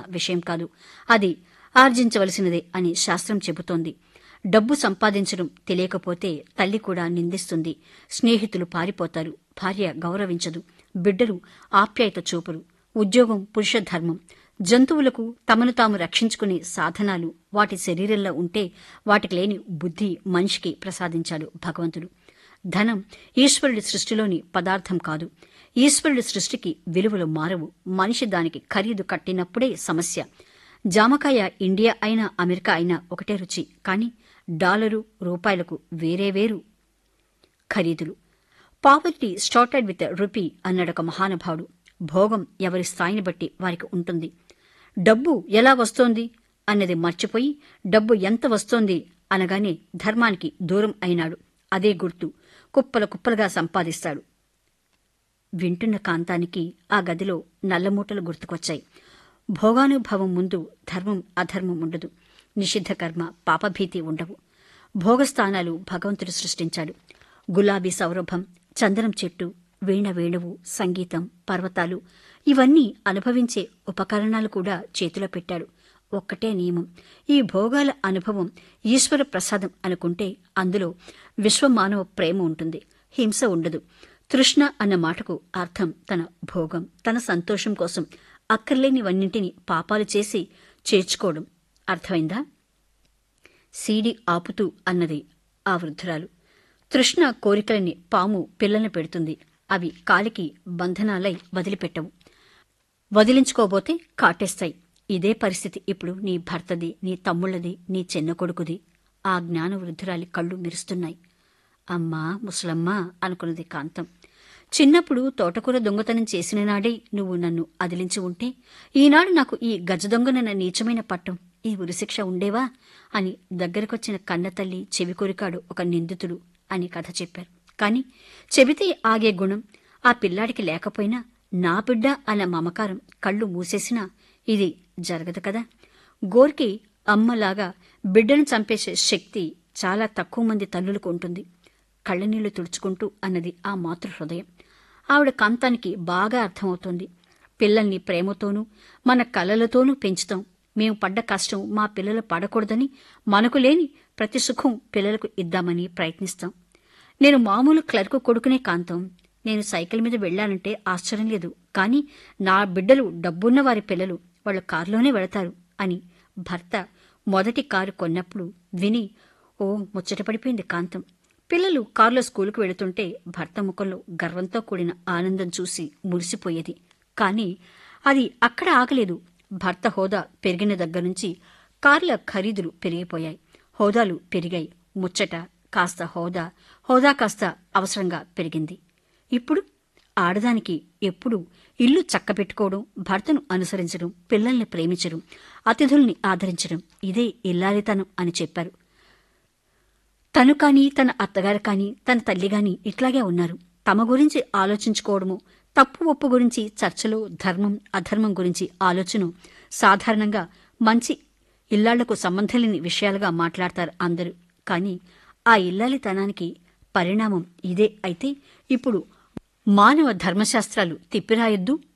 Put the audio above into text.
విషయం కాదు అది ఆర్జించవలసినదే అని శాస్త్రం చెబుతోంది డబ్బు సంపాదించడం తెలియకపోతే తల్లి కూడా నిందిస్తుంది స్నేహితులు పారిపోతారు భార్య గౌరవించదు బిడ్డలు ఆప్యాయత చూపరు ఉద్యోగం పురుష ధర్మం జంతువులకు తమను తాము రక్షించుకునే సాధనాలు వాటి శరీరంలో ఉంటే వాటికి లేని బుద్ధి మనిషికి ప్రసాదించాడు భగవంతుడు ధనం ఈశ్వరుడి సృష్టిలోని పదార్థం కాదు ఈశ్వరుడి సృష్టికి విలువలు మారవు మనిషి దానికి ఖరీదు కట్టినప్పుడే సమస్య జామకాయ ఇండియా అయినా అమెరికా అయినా ఒకటే రుచి కానీ డాలరు రూపాయలకు వేరే వేరు ఖరీదులు పావర్టీ స్టార్టెడ్ విత్ రూపీ అన్నాడొక మహానుభావుడు భోగం ఎవరి స్థాయిని బట్టి వారికి ఉంటుంది డబ్బు ఎలా వస్తోంది అన్నది మర్చిపోయి డబ్బు ఎంత వస్తోంది అనగానే ధర్మానికి దూరం అయినాడు అదే గుర్తు కుప్పల కుప్పలుగా సంపాదిస్తాడు వింటున్న కాంతానికి ఆ గదిలో నల్లమూటలు గుర్తుకొచ్చాయి భోగానుభవం ముందు ధర్మం అధర్మం ఉండదు నిషిద్ధ కర్మ పాపభీతి ఉండవు భోగస్థానాలు భగవంతుడు సృష్టించాడు గులాబీ సౌరభం చందనం చెట్టు వీణ వేణువు సంగీతం పర్వతాలు ఇవన్నీ అనుభవించే ఉపకరణాలు కూడా చేతిలో పెట్టాడు ఒక్కటే నియమం ఈ భోగాల అనుభవం ఈశ్వర ప్రసాదం అనుకుంటే అందులో విశ్వమానవ ప్రేమ ఉంటుంది హింస ఉండదు తృష్ణ అన్న మాటకు అర్థం తన భోగం తన సంతోషం కోసం అక్కర్లేనివన్నింటినీ పాపాలు చేసి చేర్చుకోవడం అర్థమైందా సీడి ఆపుతూ అన్నది ఆ వృద్ధురాలు తృష్ణ కోరికలని పాము పిల్లల్ని పెడుతుంది అవి కాలికి బంధనాలై వదిలిపెట్టవు వదిలించుకోబోతే కాటేస్తాయి ఇదే పరిస్థితి ఇప్పుడు నీ భర్తది నీ తమ్ముళ్ళది నీ చిన్న కొడుకుది ఆ జ్ఞాన వృద్ధురాలి కళ్ళు మెరుస్తున్నాయి అమ్మా ముసలమ్మా అనుకున్నది కాంతం చిన్నప్పుడు తోటకూర దొంగతనం చేసిన నాడే నువ్వు నన్ను అదిలించి ఉంటే ఈనాడు నాకు ఈ గజ దొంగనన్న నీచమైన పట్టం ఈ ఉరిశిక్ష ఉండేవా అని దగ్గరకొచ్చిన కన్నతల్లి చెవి కొరికాడు ఒక నిందితుడు అని కథ చెప్పారు కాని చెబితే ఆగే గుణం ఆ పిల్లాడికి లేకపోయినా నా బిడ్డ అన్న మమకారం కళ్ళు మూసేసినా ఇది జరగదు కదా గోర్కి అమ్మలాగా బిడ్డను చంపేసే శక్తి చాలా తక్కువ మంది తల్లులకు ఉంటుంది కళ్ళనీళ్లు తుడుచుకుంటూ అన్నది ఆ మాతృ హృదయం ఆవిడ కాంతానికి బాగా అర్థమవుతోంది పిల్లల్ని ప్రేమతోనూ మన కలలతోనూ పెంచుతాం మేము పడ్డ కష్టం మా పిల్లలు పడకూడదని మనకు లేని ప్రతి సుఖం పిల్లలకు ఇద్దామని ప్రయత్నిస్తాం నేను మామూలు క్లర్కు కొడుకునే కాంతం నేను సైకిల్ మీద వెళ్ళానంటే ఆశ్చర్యం లేదు కానీ నా బిడ్డలు డబ్బున్న వారి పిల్లలు వాళ్ళు కారులోనే వెళతారు అని భర్త మొదటి కారు కొన్నప్పుడు విని ఓ ముచ్చటపడిపోయింది కాంతం పిల్లలు కారులో స్కూలుకు వెళుతుంటే భర్త ముఖంలో గర్వంతో కూడిన ఆనందం చూసి మురిసిపోయేది కానీ అది అక్కడ ఆగలేదు భర్త హోదా పెరిగిన దగ్గర నుంచి కార్ల ఖరీదులు పెరిగిపోయాయి హోదాలు పెరిగాయి ముచ్చట కాస్త హోదా హోదా కాస్త అవసరంగా పెరిగింది ఇప్పుడు ఆడదానికి ఎప్పుడు ఇల్లు చక్కబెట్టుకోవడం భర్తను అనుసరించడం పిల్లల్ని ప్రేమించడం అతిథుల్ని ఆదరించడం ఇదే ఇల్లాలితనం అని చెప్పారు తను కాని తన అత్తగారు కాని తన తల్లి గాని ఇట్లాగే ఉన్నారు తమ గురించి ఆలోచించుకోవడము తప్పు ఒప్పు గురించి చర్చలో ధర్మం అధర్మం గురించి ఆలోచన సాధారణంగా మంచి ఇల్లాళ్లకు సంబంధం లేని విషయాలుగా మాట్లాడతారు అందరూ కానీ ఆ ఇల్లాలితనానికి పరిణామం ఇదే అయితే ఇప్పుడు మానవ ధర్మశాస్త్రాలు తిప్పిరాయొద్దు